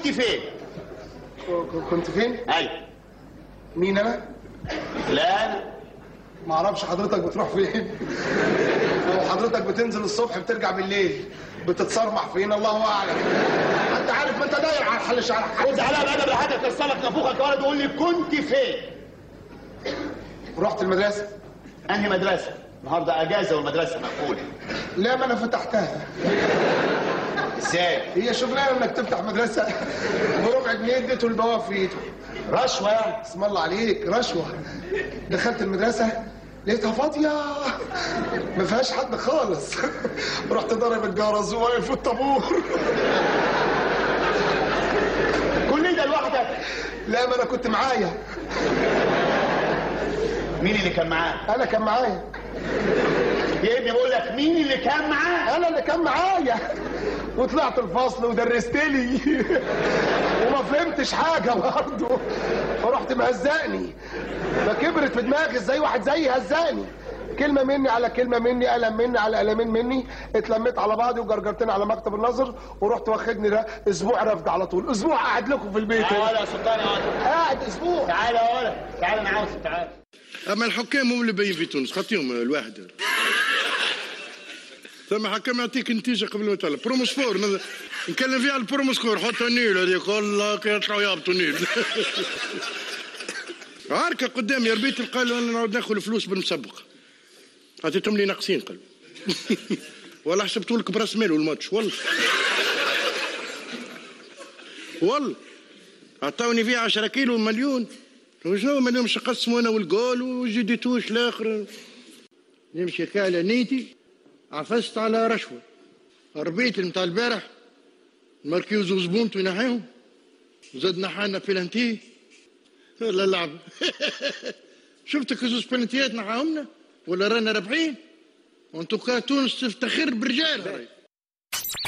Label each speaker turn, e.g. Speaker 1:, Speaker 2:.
Speaker 1: كنت فين
Speaker 2: ك- كنت فين
Speaker 1: ايوه
Speaker 2: مين انا
Speaker 1: لا انا
Speaker 2: ما اعرفش حضرتك بتروح فين وحضرتك بتنزل الصبح بترجع بالليل بتتصرمح فين الله اعلم انت عارف ما انت داير على الحل شعر
Speaker 1: خد على بقى بحاجه ترسلك نافوخك يا ولد وقول لي كنت فين
Speaker 2: رحت المدرسه
Speaker 1: انهي مدرسه النهارده اجازه والمدرسه مقفوله
Speaker 2: لا ما انا فتحتها
Speaker 1: ازاي
Speaker 2: هي شغلانه انك تفتح مدرسه بربع جنيه اديته البواب في ايده
Speaker 1: رشوه يعني
Speaker 2: اسم الله عليك رشوه دخلت المدرسه لقيتها فاضيه ما فيهاش حد خالص رحت ضارب الجرس وواقف في الطابور
Speaker 1: كل ده لوحدك
Speaker 2: لا ما انا كنت معايا
Speaker 1: مين اللي كان معاه
Speaker 2: انا كان معايا
Speaker 1: يا ابني بقول لك مين اللي كان معاه
Speaker 2: انا اللي كان معايا وطلعت الفصل ودرست لي وما فهمتش حاجه برضه فرحت مهزقني فكبرت في دماغي ازاي واحد زيي هزقني كلمه مني على كلمه مني قلم مني على قلمين مني اتلميت على بعضي وجرجرتني على مكتب النظر ورحت واخدني ده اسبوع رفد على طول اسبوع قاعد لكم في البيت
Speaker 1: تعالى يا سلطان يا ولد
Speaker 2: قاعد اسبوع
Speaker 1: تعالى يا ولد تعالى انا عاوزك تعالى
Speaker 3: اما الحكام هم اللي باين في تونس خاطيهم الواحد ثم حكام يعطيك نتيجه قبل ما تطلع بروموسفور نز- نتكلم فيها على البروموسفور حتى النيل هذيك والله كي يطلعوا يهبطوا النيل عاركة قدامي يا ربيت قالوا انا نعود ناخذ فلوس بالمسبق عطيتهم لي ناقصين قال والله حسبت لك براس مال الماتش والله والله عطاوني فيها 10 كيلو مليون وشنو ما نمشي قسموا انا والجول وجديتوش الاخر نمشي كالة نيتي عفست على رشوة ربيت متاع البارح مركيوز وزبونتو ينحيهم زاد نحانا بلانتي لا لعب شفتك زوز بلانتيات نحاهمنا ولا رانا رابحين وانتو كا تونس تفتخر برجال